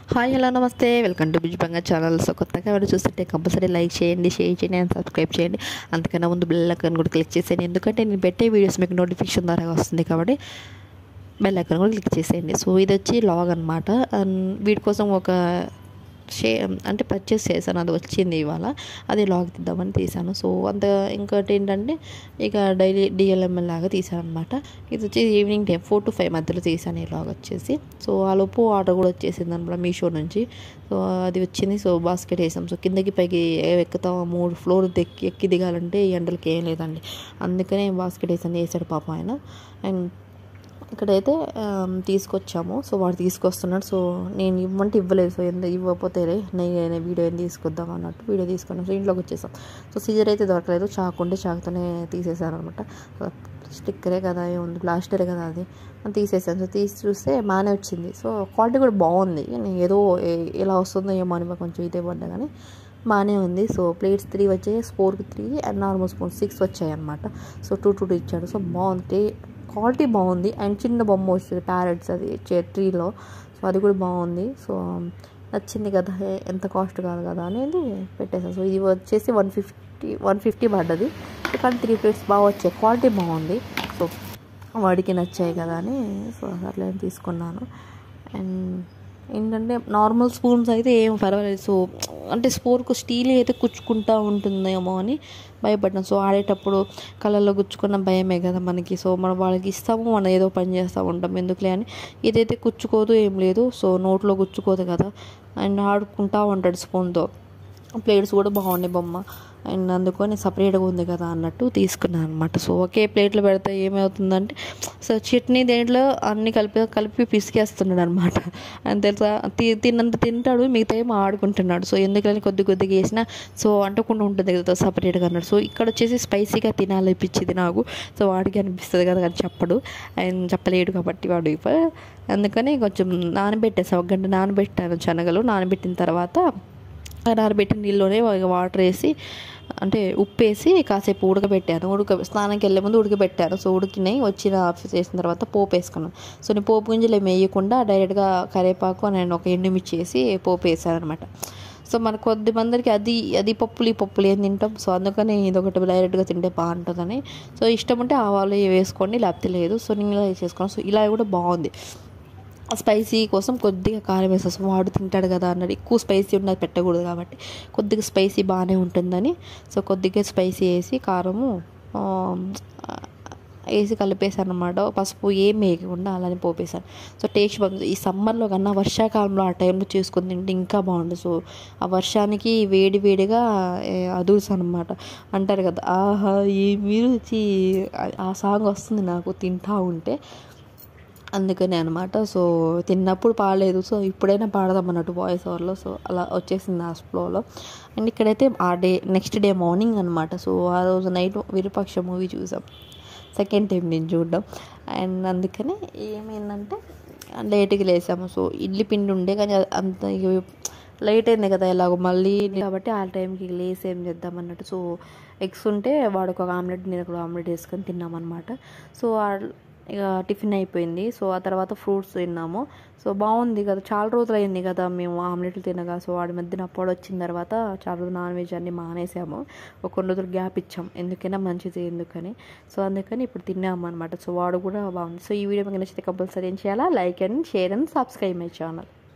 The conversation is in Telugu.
హాయ్ హలో నమస్తే వెల్కమ్ టు బిజ్బంగా ఛానల్ సో కొత్తగా ఎవరు చూస్తుంటే కంపల్సరీ లైక్ చేయండి షేర్ చేయండి అండ్ సబ్స్క్రైబ్ చేయండి అంతకన్నా ముందు బెల్ ఐకాన్ కూడా క్లిక్ చేసేయండి ఎందుకంటే నేను పెట్టే వీడియోస్ మీకు నోటిఫికేషన్ ద్వారా వస్తుంది కాబట్టి బెల్ ఐకాన్ కూడా క్లిక్ చేసేయండి సో ఇది వచ్చి లాగ్ అనమాట వీటి కోసం ఒక షే అంటే పర్చేస్ చేశాను అది వచ్చింది ఇవాళ అది లాగ్ తీద్దామని తీసాను సో అంత ఇంకోటి ఏంటంటే ఇక డైలీ డిఎల్ఎంఎల్ లాగా తీసాను అనమాట ఇది వచ్చి evening time four to five మధ్యలో తీసాను ఈ లాగ్ వచ్చేసి సో ఆ లోపు ఆర్డర్ కూడా వచ్చేసింది అనమాట మీషో నుంచి సో అది వచ్చింది సో బాస్కెట్ వేసాం సో కిందకి పైకి ఎక్కుతాం మూడు ఫ్లోర్ ఎక్కి ఎక్కి దిగాలంటే ఈ ఎండలకి ఏం లేదండి అందుకనే బాస్కెట్ వేసాను వేసాడు పాప ఆయన అండ్ ఇక్కడైతే తీసుకొచ్చాము సో వాడు తీసుకొస్తున్నాడు సో నేను ఇవ్వమంటే ఇవ్వలేదు సో ఎంత ఇవ్వకపోతే నేను వీడియో ఏం తీసుకొద్దాం అన్నట్టు వీడియో తీసుకున్నాం సో ఇంట్లోకి వచ్చేసాం సో సీజర్ అయితే దొరకలేదు చాకు ఉంటే చాకుతోనే తీసేసాను అనమాట స్టిక్కరే కదా ఏముంది ప్లాస్టరే కదా అది తీసేసాను సో తీసి చూస్తే బాగానే వచ్చింది సో క్వాలిటీ కూడా బాగుంది నేను ఏదో ఎలా వస్తుందో ఏమో అని కొంచెం ఇదే పడ్డా కానీ బాగానే ఉంది సో ప్లేట్స్ త్రీ వచ్చాయి స్పోర్కి three and normal spoon six వచ్చాయి అనమాట సో టూ టూ ఇచ్చాడు సో బాగుంది క్వాలిటీ బాగుంది అండ్ చిన్న బొమ్మ వస్తుంది ప్యారెట్స్ అది ట్రీలో సో అది కూడా బాగుంది సో నచ్చింది కదా ఎంత కాస్ట్ కాదు కదా అనేది పెట్టేసాను సో ఇది వచ్చేసి వన్ ఫిఫ్టీ వన్ ఫిఫ్టీ పడ్డది కానీ త్రీ ప్లేట్స్ బాగా వచ్చాయి క్వాలిటీ బాగుంది సో వాడికి నచ్చాయి కదా అని సో అట్లా తీసుకున్నాను అండ్ ఏంటంటే నార్మల్ స్పూన్స్ అయితే ఏం పర్వాలేదు సో అంటే స్పోర్కు స్టీల్ అయితే కుచ్చుకుంటా ఉంటుందేమో అని భయపడ్డాం సో ఆడేటప్పుడు కళ్ళల్లో గుచ్చుకున్న భయమే కదా మనకి సో మనం వాళ్ళకి ఇస్తాము మనం ఏదో పని చేస్తూ ఉంటాం ఎందుకులే అని ఇదైతే కుచ్చుకోదు ఏం లేదు సో నోట్లో గుచ్చుకోదు కదా అండ్ ఆడుకుంటా ఉంటాడు స్పూన్తో ప్లేట్స్ కూడా బాగున్నాయి బొమ్మ అండ్ అందుకని సపరేట్గా ఉంది కదా అన్నట్టు తీసుకున్నాను అనమాట సో ఒకే ప్లేట్లో పెడితే ఏమవుతుందంటే సో చట్నీ దేంట్లో అన్ని కలిపి కలిపి పిసికేస్తున్నాడు అనమాట అని తెలుసా తిన్నంత తింటాడు మిగతా ఏమో ఆడుకుంటున్నాడు సో ఎందుకని కొద్ది కొద్దిగా వేసినా సో అంటకుండా ఉంటుంది కదా సపరేట్గా అన్నాడు సో ఇక్కడ వచ్చేసి స్పైసీగా తినాలనిపించింది నాకు సో వాడికి అనిపిస్తుంది కదా కానీ చెప్పడు ఆయన చెప్పలేడు కాబట్టి వాడు అందుకని కొంచెం నానబెట్టేసా ఒక గంట నానబెట్టాను శనగలు నానబెట్టిన తర్వాత నానబెట్టిన నీళ్ళలోనే వాటర్ వేసి అంటే ఉప్పు వేసి కాసేపు ఉడకబెట్టాను ఉడక స్నానంకి వెళ్ళే ముందు ఉడకబెట్టాను సో ఉడికినాయి వచ్చిన ఆఫీస్ చేసిన తర్వాత పోపు వేసుకున్నాను సో నేను పోపు గింజలు ఏమి వేయకుండా డైరెక్ట్గా కరివేపాకు నేను ఒక ఎండుమిర్చి వేసి పోపు వేసాను అనమాట సో మన కొద్ది మందికి అది అది పప్పులు ఈ పప్పులు ఏం తింటాం సో అందుకని ఇది ఒకటి డైరెక్ట్గా తింటే బాగుంటుందని సో ఇష్టం ఉంటే ఆవాలు వేసుకోండి లేకపోతే లేదు సో నేను ఇలా వేసేసుకున్నాను సో ఇలా కూడా బాగుంది స్పైసీ కోసం కొద్దిగా కారం వేసేస్తాం వాడు తింటాడు కదా అన్నది ఎక్కువ స్పైసీ ఉన్నది పెట్టకూడదు కాబట్టి కొద్దిగా స్పైసీ బాగానే ఉంటుందని సో కొద్దిగా స్పైసీ వేసి కారము వేసి కలిపేశాను అనమాట పసుపు ఏం వేయకుండా అలానే పోపేశాను సో టేస్ట్ బాగుంది ఈ సమ్మర్లో కన్నా వర్షాకాలంలో ఆ టైంలో చేసుకొని తింటే ఇంకా బాగుంటుంది సో ఆ వర్షానికి వేడి వేడిగా అదుర్స్ అనమాట అంటారు కదా ఆహా ఈ మీరు ఆ సాంగ్ వస్తుంది నాకు తింటా ఉంటే అందుకనే అనమాట సో తిన్నప్పుడు పాడలేదు సో ఇప్పుడైనా పాడదాం అన్నట్టు వాయిస్ ఓవర్లో సో అలా వచ్చేసింది ఆ ఫ్లోలో అండ్ ఇక్కడైతే ఆ డే నెక్స్ట్ డే మార్నింగ్ అనమాట సో ఆ రోజు నైట్ విరూపాక్ష మూవీ చూసాం సెకండ్ టైం నేను చూడడం అండ్ అందుకనే ఏమైందంటే లేట్గా లేసాము సో ఇడ్లీ పిండి ఉండే కానీ అంత లేట్ అయింది కదా ఎలాగో మళ్ళీ కాబట్టి ఆ టైంకి లేసి ఏం చేద్దాం అన్నట్టు సో ఎగ్స్ ఉంటే వాడు ఒక ఆమ్లెట్ నేను ఒక ఆమ్లెట్ వేసుకొని తిన్నామన్నమాట సో ఇక టిఫిన్ అయిపోయింది సో ఆ తర్వాత ఫ్రూట్స్ తిన్నాము సో బాగుంది కదా చాలా రోజులు అయింది కదా మేము ఆమ్లెట్లు తినగా సో వాడి మధ్యన అప్పుడు వచ్చిన తర్వాత చాలా రోజులు నాన్ వెజ్ అన్ని మానేసాము ఒక కొన్ని రోజులు గ్యాప్ ఇచ్చాం ఎందుకైనా మంచిది ఎందుకని సో అందుకని ఇప్పుడు తిన్నాము అనమాట సో వాడు కూడా బాగుంది సో ఈ వీడియో మీకు నచ్చితే కంపల్సరీ ఏం చేయాలా like and share and subscribe my channel